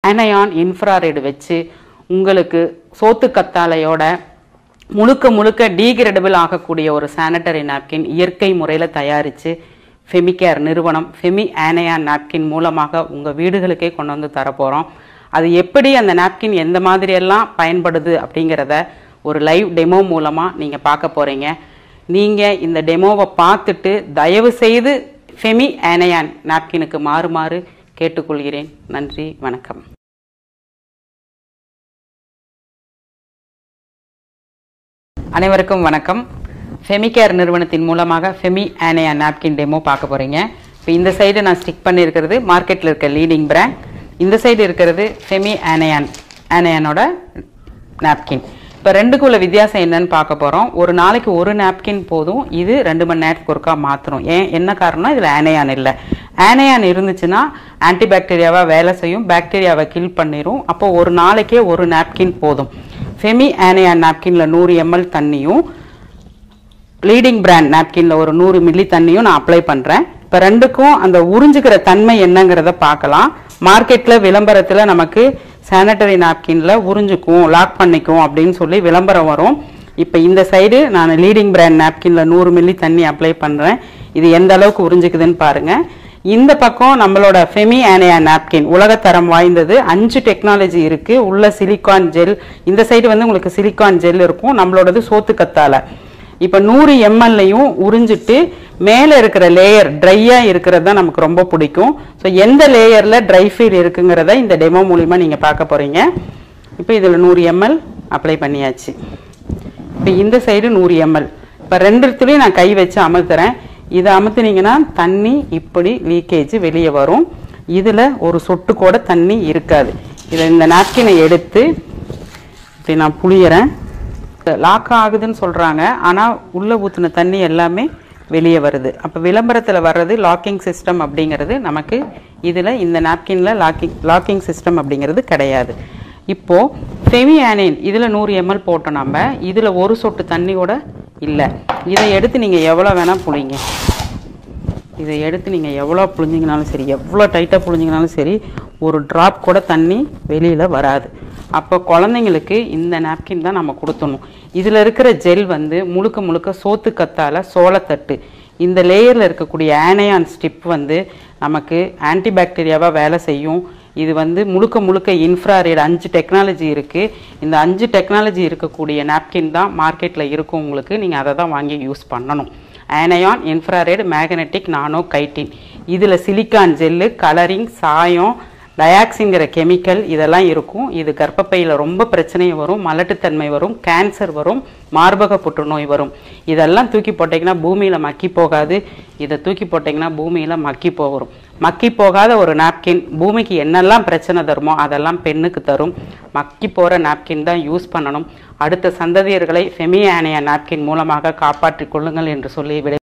ஆனையான் infrared வச்சு உங்களுக்கு சோத்து கத்தாழையோட முழுக்க முழுக்க டீகிரேடபிள் ஆகக்கூடிய ஒரு சானிட்டரி நாப்கின் இயற்கை முறையில் தயாரித்து ஃபெமிகேர் நிறுவனம் ஃபெமி ஆனையான் நாப்கின் மூலமாக உங்கள் வீடுகளுக்கே கொண்டு வந்து தரப்போகிறோம் அது எப்படி அந்த நாப்கின் எந்த மாதிரியெல்லாம் பயன்படுது அப்படிங்கிறத ஒரு லைவ் டெமோ மூலமாக நீங்கள் பார்க்க போகிறீங்க நீங்கள் இந்த டெமோவை பார்த்துட்டு தயவு செய்து ஃபெமி ஆனையான் நாப்கினுக்கு மாறுமாறு கேட்டுக்கொள்கிறேன் நன்றி வணக்கம் அனைவருக்கும் வணக்கம் ஃபெமிகேர் நிறுவனத்தின் மூலமாக ஃபெமி ஆனையா நாப்கின் டெமோ பார்க்க போகிறீங்க இப்போ இந்த சைடு நான் ஸ்டிக் பண்ணியிருக்கிறது மார்க்கெட்டில் இருக்க லீடிங் பிராண்ட் இந்த சைடு இருக்கிறது ஃபெமி ஆனையான் ஆனையானோட நாப்கின் இப்போ ரெண்டுக்குள்ள வித்தியாசம் என்னன்னு பார்க்க போகிறோம் ஒரு நாளைக்கு ஒரு நாப்கின் போதும் இது ரெண்டு மணி நேரத்துக்கு ஒருக்கா மாற்றணும் ஏன் என்ன காரணம்னா இதில் ஆனையான் இல்லை ஆனையான் இருந்துச்சுன்னா ஆன்டிபாக்டீரியாவாக வேலை செய்யும் பாக்டீரியாவை கில் பண்ணிடும் அப்போ ஒரு நாளைக்கே ஒரு நாப்கின் போதும் ஃபெமி ஆனையான் நாப்கினில் நூறு எம்எல் தண்ணியும் லீடிங் பிராண்ட் நாப்கினில் ஒரு நூறு மில்லி தண்ணியும் நான் அப்ளை பண்ணுறேன் இப்போ ரெண்டுக்கும் அந்த உறிஞ்சுக்கிற தன்மை என்னங்கிறத பார்க்கலாம் மார்க்கெட்டில் விளம்பரத்தில் நமக்கு சானிட்டரி நாப்கினில் உறிஞ்சுக்கும் லாக் பண்ணிக்கும் அப்படின்னு சொல்லி விளம்பரம் வரும் இப்போ இந்த சைடு நான் லீடிங் பிராண்ட் நாப்கினில் நூறு மில்லி தண்ணி அப்ளை பண்ணுறேன் இது எந்த அளவுக்கு உறிஞ்சுக்குதுன்னு பாருங்கள் இந்த பக்கம் நம்மளோட ஃபெமி ஆனையா நாப்கின் உலகத்தரம் வாய்ந்தது அஞ்சு டெக்னாலஜி இருக்கு உள்ள சிலிக்கான் ஜெல் இந்த சைடு வந்து உங்களுக்கு சிலிக்கான் ஜெல் இருக்கும் நம்மளோடது சோத்து கத்தால இப்போ நூறு எம்எல்லையும் உறிஞ்சிட்டு மேலே இருக்கிற லேயர் ட்ரையாக இருக்கிறது தான் நமக்கு ரொம்ப பிடிக்கும் ஸோ எந்த லேயரில் ட்ரை ஃபீல் இருக்குங்கிறத இந்த டெமோ மூலிமா நீங்கள் பார்க்க போகிறீங்க இப்போ இதில் நூறு எம்எல் அப்ளை பண்ணியாச்சு இப்போ இந்த சைடு நூறு எம்எல் இப்போ ரெண்டுத்துலேயும் நான் கை வச்சு அமுத்துறேன் இதை அமுத்துனீங்கன்னா தண்ணி இப்படி லீக்கேஜ் வெளியே வரும் இதில் ஒரு சொட்டு கூட தண்ணி இருக்காது இதை இந்த நாப்கினை எடுத்து இப்படி நான் புளியறேன் லாக் ஆகுதுன்னு சொல்கிறாங்க ஆனால் உள்ளே ஊற்றின தண்ணி எல்லாமே வெளியே வருது அப்போ விளம்பரத்தில் வர்றது லாக்கிங் சிஸ்டம் அப்படிங்கிறது நமக்கு இதில் இந்த நாப்கினில் லாக்கிங் லாக்கிங் சிஸ்டம் அப்படிங்கிறது கிடையாது இப்போது ஃபெமியானின் இதில் நூறு எம்எல் போட்டோம் நம்ம இதில் ஒரு சொட்டு தண்ணி கூட இல்லை இதை எடுத்து நீங்கள் எவ்வளோ வேணால் புளிங்க இதை எடுத்து நீங்கள் எவ்வளோ புழிஞ்சிங்கனாலும் சரி எவ்வளோ டைட்டாக புழிஞ்சிங்கனாலும் சரி ஒரு ட்ராப் கூட தண்ணி வெளியில் வராது அப்போ குழந்தைங்களுக்கு இந்த நாப்கின் தான் நம்ம கொடுத்தணும் இதில் இருக்கிற ஜெல் வந்து முழுக்க முழுக்க சோத்து கத்தால சோளத்தட்டு இந்த லேயரில் இருக்கக்கூடிய ஆனையான் ஸ்டிப் வந்து நமக்கு ஆன்டிபாக்டீரியாவாக வேலை செய்யும் இது வந்து முழுக்க முழுக்க இன்ஃப்ராரெட் அஞ்சு டெக்னாலஜி இருக்குது இந்த அஞ்சு டெக்னாலஜி இருக்கக்கூடிய நாப்கின் தான் மார்க்கெட்டில் இருக்கும் உங்களுக்கு நீங்கள் அதை தான் வாங்கி யூஸ் பண்ணணும் anion infrared magnetic nano chitin இதில் சிலிக்கான் ஜெல்லு கலரிங் சாயம் டயாக்சிங்கிற கெமிக்கல் இதெல்லாம் இருக்கும் இது கர்ப்பப்பையில் ரொம்ப பிரச்சனை வரும் மலட்டுத்தன்மை வரும் கேன்சர் வரும் மார்பக புற்றுநோய் வரும் இதெல்லாம் தூக்கி போட்டிங்கன்னா பூமியில் மக்கி போகாது இதை தூக்கி போட்டிங்கன்னா பூமியில் மக்கி போகும் மக்கி போகாத ஒரு நாப்கின் பூமிக்கு என்னெல்லாம் பிரச்சனை தருமோ அதெல்லாம் பெண்ணுக்கு தரும் மக்கி போகிற நாப்கின் தான் யூஸ் பண்ணணும் அடுத்த சந்ததியர்களை ஃபெமியானியா நாப்கின் மூலமாக காப்பாற்றிக் கொள்ளுங்கள் என்று சொல்லி விடை